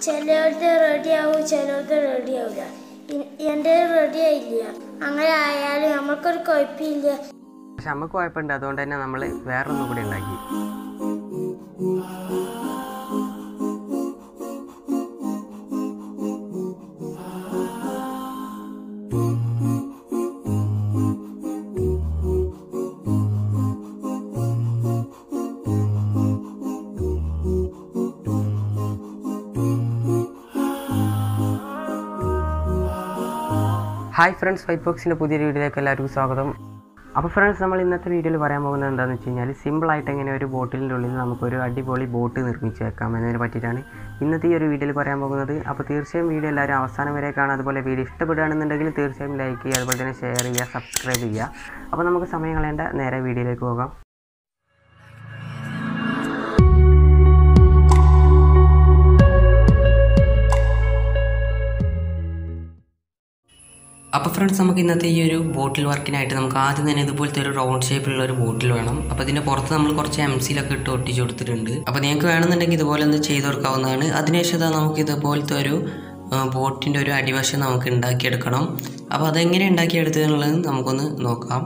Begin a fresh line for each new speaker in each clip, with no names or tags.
ചിലവരുടെ റെഡി ആവും ചിലവരുടെ റെഡി ആവില്ല എൻ്റെ റെഡി ആയില്ല അങ്ങനെ ആയാലും നമ്മൾക്കൊരു കുഴപ്പമില്ല
പക്ഷെ നമുക്ക് കുഴപ്പമുണ്ട് അതുകൊണ്ട് തന്നെ നമ്മൾ വേറൊന്നും കൂടി ഉണ്ടാക്കി ഹായ് ഫ്രണ്ട്സ് വൈറ്റ് ബോക്സിൻ്റെ പുതിയൊരു വീഡിയോയിലേക്ക് എല്ലാവർക്കും സ്വാഗതം അപ്പോൾ ഫ്രണ്ട്സ് നമ്മൾ ഇന്നത്തെ വീഡിയോയിൽ പറയാൻ പോകുന്നത് എന്താണെന്ന് വെച്ച് കഴിഞ്ഞാൽ സിമ്പിളായിട്ട് എങ്ങനെ ഒരു ബോട്ടിലിൻ്റെ ഉള്ളിൽ നമുക്കൊരു അടിപൊളി ബോട്ട് നിർമ്മിച്ച് വെക്കാം എന്നതിനെ പറ്റിയിട്ടാണ് ഇന്നത്തെ ഈ ഒരു വീഡിയോയിൽ പറയാൻ പോകുന്നത് അപ്പോൾ തീർച്ചയായും വീഡിയോ എല്ലാവരും അവസാനം വരെ കാണാം അതുപോലെ വീഡിയോ ഇഷ്ടപ്പെടുകയാണെന്നുണ്ടെങ്കിൽ തീർച്ചയായും ലൈക്ക് ചെയ്യുക അതുപോലെ തന്നെ ഷെയർ ചെയ്യുക സബ്സ്ക്രൈബ് ചെയ്യുക അപ്പോൾ നമുക്ക് സമയം കളയേണ്ട നേരെ വീഡിയോയിലേക്ക് പോകാം അപ്പോൾ ഫ്രണ്ട്സ് നമുക്ക് ഇന്നത്തെ ഈ ഒരു ബോട്ടിൽ വർക്കിനായിട്ട് നമുക്ക് ആദ്യം തന്നെ ഇതുപോലത്തെ ഒരു റൗണ്ട് ഷേപ്പിലുള്ള ഒരു ബോട്ടിൽ വേണം അപ്പോൾ ഇതിൻ്റെ പുറത്ത് നമ്മൾ കുറച്ച് എം സിയിലൊക്കെ ഇട്ട് ഒട്ടിച്ച് കൊടുത്തിട്ടുണ്ട് അപ്പോൾ നിങ്ങൾക്ക് വേണമെന്നുണ്ടെങ്കിൽ ഇതുപോലെ ഒന്ന് ചെയ്ത് കൊടുക്കാവുന്നതാണ് അതിനുശേഷം ഇതാ നമുക്ക് ഇതുപോലത്തെ ഒരു ബോട്ടിൻ്റെ ഒരു അടിവശം നമുക്ക് ഉണ്ടാക്കിയെടുക്കണം അപ്പോൾ അതെങ്ങനെ ഉണ്ടാക്കിയെടുത്തതെന്നുള്ളത് നമുക്കൊന്ന് നോക്കാം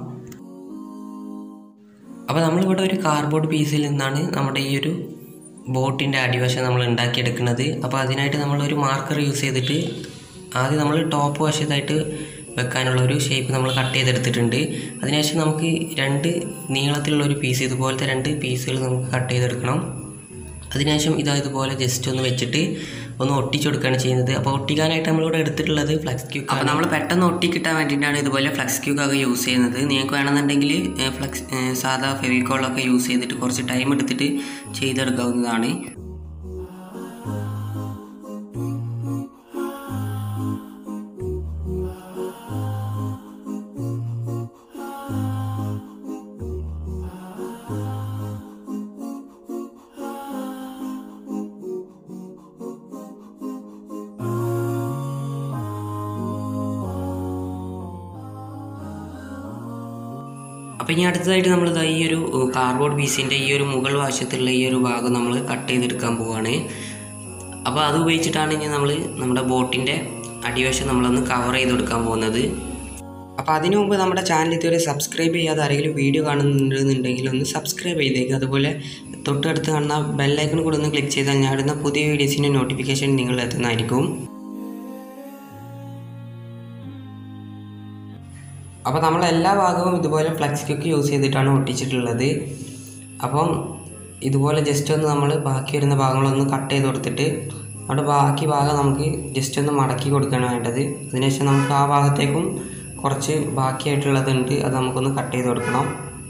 അപ്പോൾ നമ്മളിവിടെ ഒരു കാർഡ്ബോർഡ് പീസിൽ നിന്നാണ് നമ്മുടെ ഈ ഒരു ബോട്ടിൻ്റെ അടിവശം നമ്മൾ ഉണ്ടാക്കിയെടുക്കുന്നത് അപ്പോൾ അതിനായിട്ട് നമ്മളൊരു മാർക്കർ യൂസ് ചെയ്തിട്ട് ആദ്യം നമ്മൾ ടോപ്പ് വശത്തായിട്ട് വെക്കാനുള്ള ഒരു ഷേപ്പ് നമ്മൾ കട്ട് ചെയ്തെടുത്തിട്ടുണ്ട് അതിനുശേഷം നമുക്ക് രണ്ട് നീളത്തിലുള്ള ഒരു പീസ് ഇതുപോലത്തെ രണ്ട് പീസുകൾ നമുക്ക് കട്ട് ചെയ്തെടുക്കണം അതിനുശേഷം ഇതാ ഇതുപോലെ ജസ്റ്റ് ഒന്ന് വെച്ചിട്ട് ഒന്ന് ഒട്ടിച്ചു കൊടുക്കുകയാണ് ചെയ്യുന്നത് അപ്പോൾ ഒട്ടിക്കാനായിട്ട് നമ്മളിവിടെ എടുത്തിട്ടുള്ളത് ഫ്ലക്സ് ക്യൂക്ക് അപ്പോൾ നമ്മൾ പെട്ടെന്ന് ഒട്ടിക്കിട്ടാൻ വേണ്ടിയിട്ടാണ് ഇതുപോലെ ഫ്ലക്സ് ക്യൂക്കൊക്കെ യൂസ് ചെയ്യുന്നത് നിങ്ങൾക്ക് വേണമെന്നുണ്ടെങ്കിൽ ഫ്ലക്സ് സാധാ ഫെവിക്കോളൊക്കെ യൂസ് ചെയ്തിട്ട് കുറച്ച് ടൈം എടുത്തിട്ട് ചെയ്തെടുക്കാവുന്നതാണ് അപ്പോൾ ഇനി അടുത്തതായിട്ട് നമ്മൾ ഈ ഒരു കാർഡ്ബോർഡ് പീസിൻ്റെ ഈ ഒരു മുകൾ വശത്തുള്ള ഈ ഒരു ഭാഗം നമ്മൾ കട്ട് ചെയ്തെടുക്കാൻ പോവുകയാണ് അപ്പോൾ അത് ഉപയോഗിച്ചിട്ടാണ് ഇനി നമ്മൾ നമ്മുടെ ബോട്ടിൻ്റെ അടിവശം നമ്മളൊന്ന് കവർ ചെയ്ത് കൊടുക്കാൻ പോകുന്നത് അപ്പോൾ അതിനു മുമ്പ് നമ്മുടെ ചാനൽ ഇതുവരെ സബ്സ്ക്രൈബ് ചെയ്യാതെ ആരെങ്കിലും വീഡിയോ കാണുന്നുണ്ടെന്നുണ്ടെങ്കിൽ ഒന്ന് സബ്സ്ക്രൈബ് ചെയ്തേക്കുക അതുപോലെ തൊട്ടടുത്ത് കാണുന്ന ബെല്ലൈക്കൺ കൂടെ ഒന്ന് ക്ലിക്ക് ചെയ്താൽ ഞാൻ ഇടുന്ന പുതിയ വീഡിയോസിൻ്റെ നോട്ടിഫിക്കേഷൻ നിങ്ങൾ എത്തുന്നതായിരിക്കും അപ്പോൾ നമ്മൾ എല്ലാ ഭാഗവും ഇതുപോലെ ഫ്ലക്സ് ക്യൂക്ക് യൂസ് ചെയ്തിട്ടാണ് ഒട്ടിച്ചിട്ടുള്ളത് അപ്പം ഇതുപോലെ ജസ്റ്റ് ഒന്ന് നമ്മൾ ബാക്കി വരുന്ന ഭാഗങ്ങളൊന്ന് കട്ട് ചെയ്ത് കൊടുത്തിട്ട് അവിടെ ബാക്കി ഭാഗം നമുക്ക് ജസ്റ്റ് ഒന്ന് മടക്കി കൊടുക്കുകയാണ് വേണ്ടത് അതിനുശേഷം നമുക്ക് ആ ഭാഗത്തേക്കും കുറച്ച് ബാക്കിയായിട്ടുള്ളതുണ്ട് അത് നമുക്കൊന്ന് കട്ട് ചെയ്ത് കൊടുക്കണം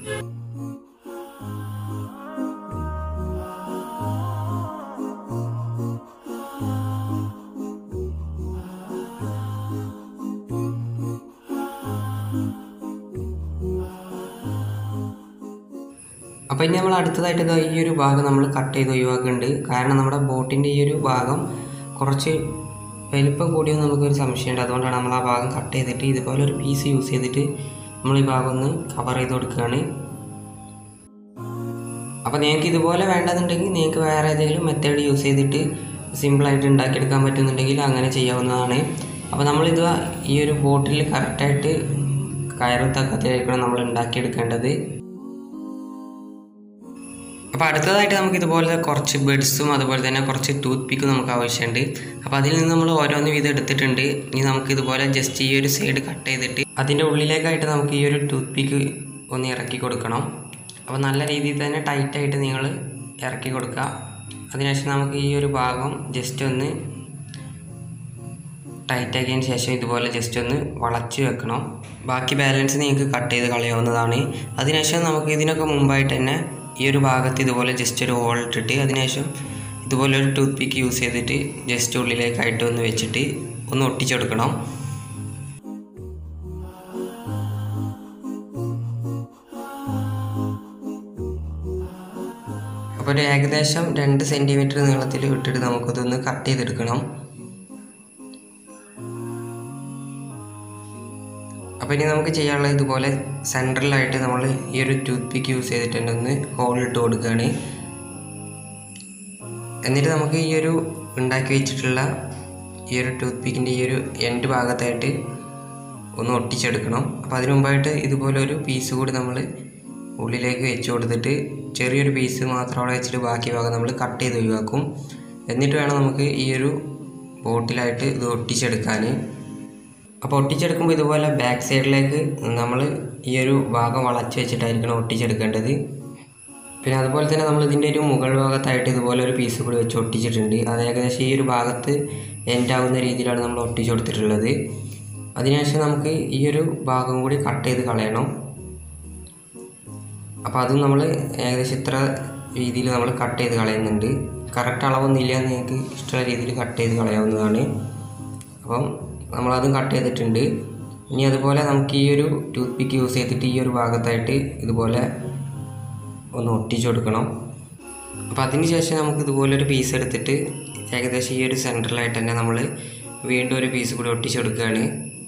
അപ്പോൾ ഇനി നമ്മൾ അടുത്തതായിട്ട് ഇതാ ഈ ഒരു ഭാഗം നമ്മൾ കട്ട് ചെയ്ത് ഒഴിവാക്കുന്നുണ്ട് കാരണം നമ്മുടെ ബോട്ടിൻ്റെ ഈ ഒരു ഭാഗം കുറച്ച് വലിപ്പം കൂടിയോ നമുക്കൊരു സംശയമുണ്ട് അതുകൊണ്ടാണ് നമ്മൾ ആ ഭാഗം കട്ട് ചെയ്തിട്ട് ഇതുപോലെ ഒരു പീസ് യൂസ് ചെയ്തിട്ട് നമ്മൾ ഈ ഭാഗം ഒന്ന് കവർ ചെയ്ത് കൊടുക്കുകയാണ് അപ്പോൾ നിങ്ങൾക്ക് ഇതുപോലെ വേണ്ടതുണ്ടെങ്കിൽ നിങ്ങൾക്ക് വേറെ ഏതെങ്കിലും മെത്തേഡ് യൂസ് ചെയ്തിട്ട് സിമ്പിളായിട്ട് ഉണ്ടാക്കിയെടുക്കാൻ പറ്റുന്നുണ്ടെങ്കിൽ അങ്ങനെ ചെയ്യാവുന്നതാണ് അപ്പോൾ നമ്മളിത് ഈ ഒരു ബോട്ടിൽ കറക്റ്റായിട്ട് കയറത്തക്കത്തിലായിരിക്കണം നമ്മൾ ഉണ്ടാക്കിയെടുക്കേണ്ടത് അപ്പോൾ അടുത്തതായിട്ട് നമുക്ക് ഇതുപോലെ കുറച്ച് ബെഡ്സും അതുപോലെ തന്നെ കുറച്ച് ടൂത്ത് പിക്കും നമുക്ക് ആവശ്യമുണ്ട് അപ്പോൾ അതിൽ നിന്ന് നമ്മൾ ഓരോന്ന് വീതം എടുത്തിട്ടുണ്ട് ഇനി നമുക്ക് ഇതുപോലെ ജസ്റ്റ് ഈ ഒരു സൈഡ് കട്ട് ചെയ്തിട്ട് അതിൻ്റെ ഉള്ളിലേക്കായിട്ട് നമുക്ക് ഈ ഒരു ടൂത്ത് പിക്ക് ഒന്ന് ഇറക്കി കൊടുക്കണം അപ്പോൾ നല്ല രീതിയിൽ തന്നെ ടൈറ്റായിട്ട് നിങ്ങൾ ഇറക്കി കൊടുക്കുക അതിനുശേഷം നമുക്ക് ഈ ഒരു ഭാഗം ജസ്റ്റ് ഒന്ന് ടൈറ്റ് ആക്കിയതിന് ശേഷം ഇതുപോലെ ജസ്റ്റ് ഒന്ന് വളച്ച് വെക്കണം ബാക്കി ബാലൻസ് നിങ്ങൾക്ക് കട്ട് ചെയ്ത് കളയാവുന്നതാണ് അതിനുശേഷം നമുക്ക് ഇതിനൊക്കെ മുമ്പായിട്ട് തന്നെ ഈ ഒരു ഭാഗത്ത് ഇതുപോലെ ജസ്റ്റ് ഒരു ഹോൾ ഇട്ടിട്ട് അതിനുശേഷം ഇതുപോലെ ഒരു ടൂത്ത് പിക്ക് യൂസ് ചെയ്തിട്ട് ജസ്റ്റ് ഉള്ളിലേക്കായിട്ട് ഒന്ന് വെച്ചിട്ട് ഒന്ന് ഒട്ടിച്ചെടുക്കണം അപ്പോൾ ഒരു ഏകദേശം രണ്ട് സെൻറ്റിമീറ്റർ നീളത്തിൽ ഇട്ടിട്ട് നമുക്കതൊന്ന് കട്ട് ചെയ്തെടുക്കണം അപ്പോൾ ഇനി നമുക്ക് ചെയ്യാനുള്ളത് ഇതുപോലെ സെൻട്രലായിട്ട് നമ്മൾ ഈ ഒരു ടൂത്ത് പിക്ക് യൂസ് ചെയ്തിട്ടുണ്ട് ഒന്ന് ഹോൾ ഇട്ട് കൊടുക്കുകയാണ് എന്നിട്ട് നമുക്ക് ഈ ഒരു ഉണ്ടാക്കി വെച്ചിട്ടുള്ള ഈ ഒരു ടൂത്ത് പിക്കിൻ്റെ ഈ ഒരു എൻഡ് ഭാഗത്തായിട്ട് ഒന്ന് ഒട്ടിച്ചെടുക്കണം അപ്പോൾ അതിന് മുമ്പായിട്ട് ഇതുപോലെ ഒരു പീസ് കൂടി നമ്മൾ ഉള്ളിലേക്ക് വെച്ച് കൊടുത്തിട്ട് ചെറിയൊരു പീസ് മാത്രം അവിടെ വെച്ചിട്ട് ബാക്കി ഭാഗം നമ്മൾ കട്ട് ചെയ്ത് ഒഴിവാക്കും എന്നിട്ട് വേണം നമുക്ക് ഈ ഒരു ബോട്ടിലായിട്ട് ഇത് ഒട്ടിച്ചെടുക്കാൻ അപ്പോൾ ഒട്ടിച്ചെടുക്കുമ്പോൾ ഇതുപോലെ ബാക്ക് സൈഡിലേക്ക് നമ്മൾ ഈ ഒരു ഭാഗം വളച്ച് വെച്ചിട്ടായിരിക്കണം ഒട്ടിച്ചെടുക്കേണ്ടത് പിന്നെ അതുപോലെ തന്നെ നമ്മൾ ഇതിൻ്റെ ഒരു മുകൾ ഭാഗത്തായിട്ട് ഇതുപോലെ ഒരു പീസ് കൂടി വെച്ച് ഒട്ടിച്ചിട്ടുണ്ട് അത് ഏകദേശം ഈ ഒരു ഭാഗത്ത് എൻഡ് ആവുന്ന രീതിയിലാണ് നമ്മൾ ഒട്ടിച്ചു കൊടുത്തിട്ടുള്ളത് അതിനുശേഷം നമുക്ക് ഈ ഒരു ഭാഗം കൂടി കട്ട് ചെയ്ത് കളയണം അപ്പോൾ അതും നമ്മൾ ഏകദേശം ഇത്ര രീതിയിൽ നമ്മൾ കട്ട് ചെയ്ത് കളയുന്നുണ്ട് കറക്റ്റ് അളവൊന്നുമില്ല എന്ന് നിങ്ങൾക്ക് ഇഷ്ടമുള്ള രീതിയിൽ കട്ട് ചെയ്ത് കളയാവുന്നതാണ് അപ്പം നമ്മളതും കട്ട് ചെയ്തിട്ടുണ്ട് ഇനി അതുപോലെ നമുക്ക് ഈ ഒരു ടൂത്ത് പിക്ക് യൂസ് ചെയ്തിട്ട് ഈ ഒരു ഭാഗത്തായിട്ട് ഇതുപോലെ ഒന്ന് ഒട്ടിച്ചു കൊടുക്കണം അപ്പോൾ അതിന് ശേഷം നമുക്ക് ഇതുപോലെ ഒരു പീസ് എടുത്തിട്ട് ഏകദേശം ഈ ഒരു സെൻറ്ററിലായിട്ട് തന്നെ നമ്മൾ വീണ്ടും ഒരു പീസ് കൂടി ഒട്ടിച്ചു കൊടുക്കുകയാണ്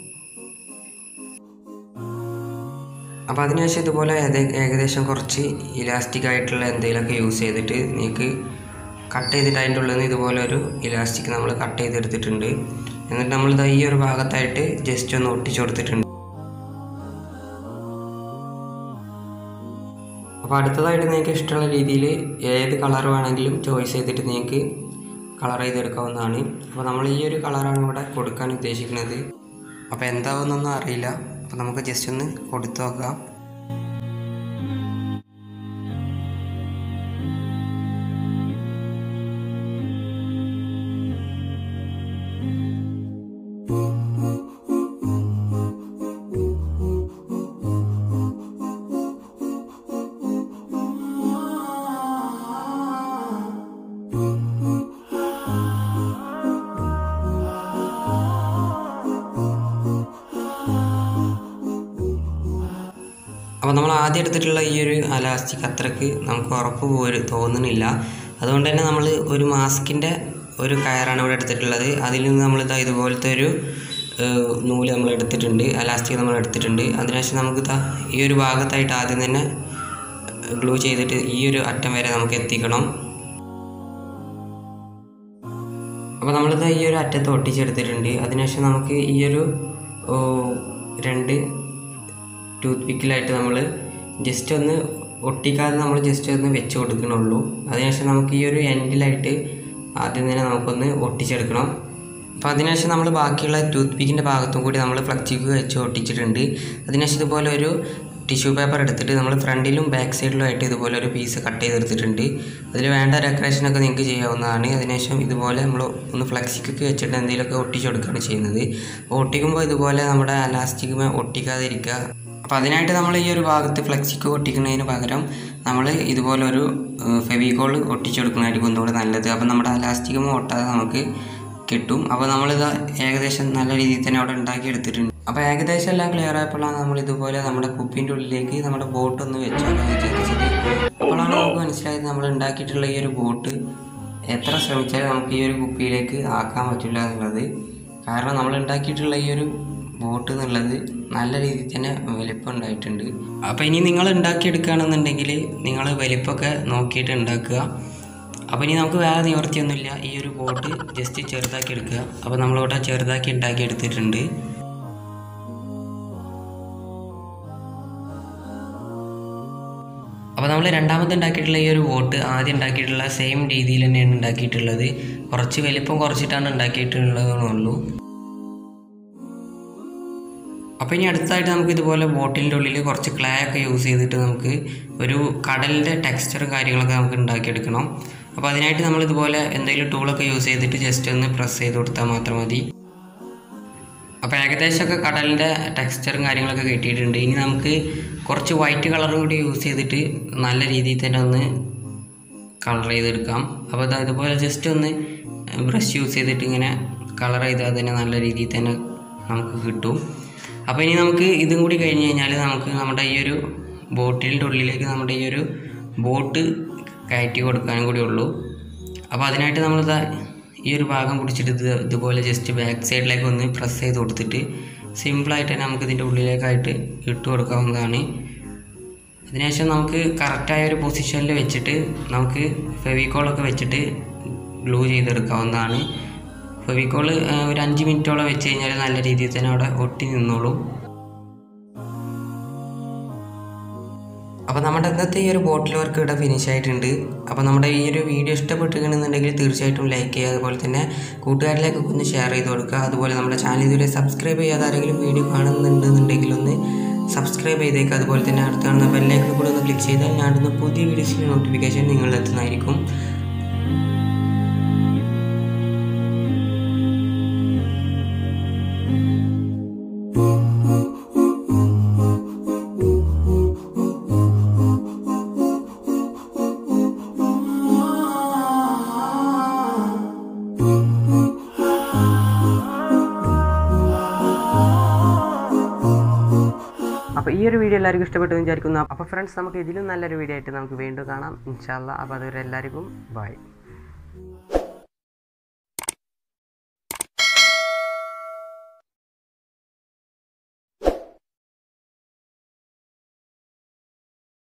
അപ്പോൾ അതിനുശേഷം ഇതുപോലെ ഏത- ഏകദേശം കുറച്ച് ഇലാസ്റ്റിക് ആയിട്ടുള്ള എന്തെങ്കിലുമൊക്കെ യൂസ് ചെയ്തിട്ട് നിങ്ങൾക്ക് കട്ട് ചെയ്തിട്ട് അതിൻ്റെ ഉള്ളിൽ നിന്ന് ഇതുപോലെ ഒരു ഇലാസ്റ്റിക് നമ്മൾ കട്ട് ചെയ്തെടുത്തിട്ടുണ്ട് എന്നിട്ട് നമ്മൾ ദാ ഈ ഒരു ഭാഗത്തായിട്ട് ജസ്റ്റ് ഒന്ന് ഒട്ടിച്ചു കൊടുത്തിട്ടുണ്ട് അപ്പോൾ അടുത്തതായിട്ട് നിങ്ങൾക്ക് ഇഷ്ടമുള്ള രീതിയിൽ ഏത് കളർ വേണമെങ്കിലും ചോയ്സ് ചെയ്തിട്ട് നിങ്ങൾക്ക് കളർ ചെയ്തെടുക്കാവുന്നതാണ് അപ്പോൾ നമ്മൾ ഈ ഒരു കളറാണ് ഇവിടെ കൊടുക്കാൻ ഉദ്ദേശിക്കുന്നത് അപ്പോൾ എന്താവുന്നൊന്നും അറിയില്ല അപ്പോൾ നമുക്ക് ജസ്റ്റ് ഒന്ന് കൊടുത്തു നോക്കാം അപ്പോൾ നമ്മൾ ആദ്യം എടുത്തിട്ടുള്ള ഈ ഒരു അലാസ്റ്റിക് അത്രക്ക് നമുക്ക് ഉറപ്പ് പോരും തോന്നുന്നില്ല അതുകൊണ്ട് തന്നെ നമ്മൾ ഒരു മാസ്കിൻ്റെ ഒരു കയറാണ് ഇവിടെ എടുത്തിട്ടുള്ളത് അതിൽ നിന്ന് നമ്മൾ ഇതാ ഇതുപോലത്തെ ഒരു ഏഹ്, നൂല് നമ്മൾ എടുത്തിട്ടുണ്ട് അലാസ്റ്റിക് നമ്മൾ എടുത്തിട്ടുണ്ട് അതിനുശേഷം നമുക്ക് ഇതാ ഈ ഒരു ഭാഗത്തായിട്ട് ആദ്യം തന്നെ ഗ്ലൂ ചെയ്തിട്ട് ഈ ഒരു അറ്റം വരെ നമുക്ക് എത്തിക്കണം അപ്പോൾ നമ്മളിത് ഈ ഒരു അറ്റത്ത് ഒട്ടിച്ചെടുത്തിട്ടുണ്ട് അതിനുശേഷം നമുക്ക് ഈ ഒരു ഓ, രണ്ട് ടൂത്ത് പിക്കിലായിട്ട് നമ്മൾ ജസ്റ്റ് ഒന്ന് ഒട്ടിക്കാതെ നമ്മൾ ജസ്റ്റ് ഒന്ന് വെച്ച് കൊടുക്കണുള്ളൂ അതിനുശേഷം നമുക്ക് ഈ ഒരു എൻഡിലായിട്ട് ആദ്യം തന്നെ നമുക്കൊന്ന് ഒട്ടിച്ചെടുക്കണം അപ്പോൾ അതിനുശേഷം നമ്മൾ ബാക്കിയുള്ള ടൂത്ത് പിക്കിൻ്റെ ഭാഗത്തും കൂടി നമ്മൾ ഫ്ലക്സിക്ക് വെച്ച് ഒട്ടിച്ചിട്ടുണ്ട് അതിനുശേഷം ഇതുപോലെ ഒരു ടിഷ്യൂ പേപ്പർ എടുത്തിട്ട് നമ്മൾ ഫ്രണ്ടിലും ബാക്ക് സൈഡിലും ആയിട്ട് ഇതുപോലെ ഒരു പീസ് കട്ട് ചെയ്തെടുത്തിട്ടുണ്ട് അതിൽ വേണ്ട ഡെക്കറേഷനൊക്കെ നിങ്ങൾക്ക് ചെയ്യാവുന്നതാണ് അതിനുശേഷം ഇതുപോലെ നമ്മൾ ഒന്ന് ഫ്ലക്സിക്കൊക്കെ വെച്ചിട്ട് എന്തെങ്കിലുമൊക്കെ ഒട്ടിച്ച് കൊടുക്കുകയാണ് ചെയ്യുന്നത് അപ്പോൾ ഒട്ടിക്കുമ്പോൾ ഇതുപോലെ നമ്മുടെ അലാസ്റ്റിക് ഒട്ടിക്കാതിരിക്കുക അപ്പോൾ അതിനായിട്ട് നമ്മൾ ഈ ഒരു ഭാഗത്ത് ഫ്ലെക്സിക്ക് ഒട്ടിക്കുന്നതിന് പകരം നമ്മൾ ഇതുപോലെ ഒരു ഫെവിക്കോൾ ഒട്ടിച്ചു കൊടുക്കുന്നതായിരിക്കും ഒന്നുകൂടെ നല്ലത് അപ്പോൾ നമ്മുടെ അലാസ്റ്റിക്കും ഒട്ടാതെ നമുക്ക് കിട്ടും അപ്പോൾ നമ്മളിത് ഏകദേശം നല്ല രീതിയിൽ തന്നെ അവിടെ ഉണ്ടാക്കി എടുത്തിട്ടുണ്ട് അപ്പോൾ ഏകദേശം എല്ലാം ക്ലിയർ ആയപ്പോഴാണ് നമ്മൾ ഇതുപോലെ നമ്മുടെ കുപ്പിൻ്റെ ഉള്ളിലേക്ക് നമ്മുടെ ബോട്ട് ഒന്ന് വെച്ചാണ് വിചാരിച്ചത് അപ്പോഴാണ് നമുക്ക് മനസ്സിലായത് നമ്മൾ ഉണ്ടാക്കിയിട്ടുള്ള ഈ ഒരു ബോട്ട് എത്ര ശ്രമിച്ചാലും നമുക്ക് ഈ ഒരു കുപ്പിയിലേക്ക് ആക്കാൻ പറ്റില്ല എന്നുള്ളത് കാരണം നമ്മൾ ഉണ്ടാക്കിയിട്ടുള്ള ഈ ഒരു ബോട്ട് എന്നുള്ളത് നല്ല രീതിയിൽ തന്നെ വലിപ്പം ഉണ്ടായിട്ടുണ്ട് അപ്പോൾ ഇനി നിങ്ങൾ ഉണ്ടാക്കിയെടുക്കുകയാണെന്നുണ്ടെങ്കിൽ നിങ്ങൾ വലിപ്പമൊക്കെ നോക്കിയിട്ട് ഉണ്ടാക്കുക അപ്പോൾ ഇനി നമുക്ക് വേറെ നിവർത്തിയൊന്നുമില്ല ഈ ഒരു ബോട്ട് ജസ്റ്റ് ചെറുതാക്കി എടുക്കുക അപ്പോൾ നമ്മളിവിടെ ചെറുതാക്കി ഉണ്ടാക്കി എടുത്തിട്ടുണ്ട് അപ്പോൾ നമ്മൾ രണ്ടാമത് ഉണ്ടാക്കിയിട്ടുള്ള ഈ ഒരു ബോട്ട് ആദ്യം ഉണ്ടാക്കിയിട്ടുള്ള സെയിം രീതിയിൽ തന്നെയാണ് ഉണ്ടാക്കിയിട്ടുള്ളത് കുറച്ച് വലിപ്പം കുറച്ചിട്ടാണ് ഉണ്ടാക്കിയിട്ടുള്ളതെന്നുള്ളൂ അപ്പോൾ ഇനി അടുത്തായിട്ട് നമുക്ക് ഇതുപോലെ ബോട്ടിലിൻ്റെ ഉള്ളിൽ കുറച്ച് ക്ലേ ഒക്കെ യൂസ് ചെയ്തിട്ട് നമുക്ക് ഒരു കടലിൻ്റെ ടെക്സ്ചറും കാര്യങ്ങളൊക്കെ നമുക്ക് ഉണ്ടാക്കിയെടുക്കണം അപ്പോൾ അതിനായിട്ട് നമ്മൾ ഇതുപോലെ എന്തെങ്കിലും ടൂളൊക്കെ യൂസ് ചെയ്തിട്ട് ജസ്റ്റ് ഒന്ന് പ്രസ് ചെയ്ത് കൊടുത്താൽ മാത്രം മതി അപ്പോൾ ഏകദേശമൊക്കെ കടലിൻ്റെ ടെക്സ്ചറും കാര്യങ്ങളൊക്കെ കിട്ടിയിട്ടുണ്ട് ഇനി നമുക്ക് കുറച്ച് വൈറ്റ് കളറും കൂടി യൂസ് ചെയ്തിട്ട് നല്ല രീതിയിൽ തന്നെ ഒന്ന് കളർ ചെയ്തെടുക്കാം അപ്പോൾ അത് അതുപോലെ ജസ്റ്റ് ഒന്ന് ബ്രഷ് യൂസ് ചെയ്തിട്ട് ഇങ്ങനെ കളർ ചെയ്താൽ തന്നെ നല്ല രീതിയിൽ തന്നെ നമുക്ക് കിട്ടും അപ്പോൾ ഇനി നമുക്ക് ഇതും കൂടി കഴിഞ്ഞ് കഴിഞ്ഞാൽ നമുക്ക് നമ്മുടെ ഈ ഒരു ബോട്ടിലിൻ്റെ ഉള്ളിലേക്ക് നമ്മുടെ ഈ ഒരു ബോട്ട് കയറ്റി കൊടുക്കാനും കൂടി ഉള്ളൂ അപ്പോൾ അതിനായിട്ട് നമ്മളിതാ ഈ ഒരു ഭാഗം പിടിച്ചിട്ട് ഇത് ഇതുപോലെ ജസ്റ്റ് ബാക്ക് സൈഡിലേക്ക് ഒന്ന് പ്രസ് ചെയ്ത് കൊടുത്തിട്ട് സിമ്പിളായിട്ട് തന്നെ നമുക്ക് ഇതിൻ്റെ ഉള്ളിലേക്കായിട്ട് ഇട്ട് കൊടുക്കാവുന്നതാണ് അതിനുശേഷം നമുക്ക് കറക്റ്റായ ഒരു പൊസിഷനിൽ വെച്ചിട്ട് നമുക്ക് ഫെവിക്കോളൊക്കെ വെച്ചിട്ട് ഗ്ലൂ ചെയ്തെടുക്കാവുന്നതാണ് ഫെവിക്കോൾ ഒരു അഞ്ച് മിനിറ്റോളം വെച്ച് കഴിഞ്ഞാൽ നല്ല രീതിയിൽ തന്നെ അവിടെ ഒട്ടി നിന്നോളും അപ്പോൾ നമ്മുടെ ഇന്നത്തെ ഈ ഒരു ബോട്ടിൽ വർക്ക് ഇവിടെ ഫിനിഷ് ആയിട്ടുണ്ട് അപ്പോൾ നമ്മുടെ ഈ ഒരു വീഡിയോ ഇഷ്ടപ്പെട്ടിരിക്കണമെന്നുണ്ടെങ്കിൽ തീർച്ചയായിട്ടും ലൈക്ക് ചെയ്യുക അതുപോലെ തന്നെ കൂട്ടുകാരിലേക്കൊക്കെ ഒന്ന് ഷെയർ ചെയ്ത് കൊടുക്കുക അതുപോലെ നമ്മുടെ ചാനൽ ഇതുവരെ സബ്സ്ക്രൈബ് ചെയ്യാതെ ആരെങ്കിലും വീഡിയോ കാണുന്നുണ്ടെന്നുണ്ടെങ്കിൽ ഒന്ന് സബ്സ്ക്രൈബ് ചെയ്തേക്കുക അതുപോലെ തന്നെ അടുത്ത് കാണുന്ന ബെല്ലൈക്കൺ കൂടെ ഒന്ന് ക്ലിക്ക് ചെയ്താൽ ഞാനിടുന്ന പുതിയ വീഡിയോസിൻ്റെ നോട്ടിഫിക്കേഷൻ നിങ്ങളിൽ എത്തുന്നതായിരിക്കും അപ്പോൾ ഈ ഒരു വീഡിയോ എല്ലാവർക്കും ഇഷ്ടപ്പെട്ടു എന്ന് വിചാരിക്കുന്നു അപ്പോൾ ഫ്രണ്ട്സ് നമുക്ക് ഇതിലും നല്ലൊരു വീഡിയോ ആയിട്ട് നമുക്ക് വീണ്ടും കാണാം ഇൻഷാല്ല അപ്പോൾ അതുവരെ എല്ലാവർക്കും ബൈ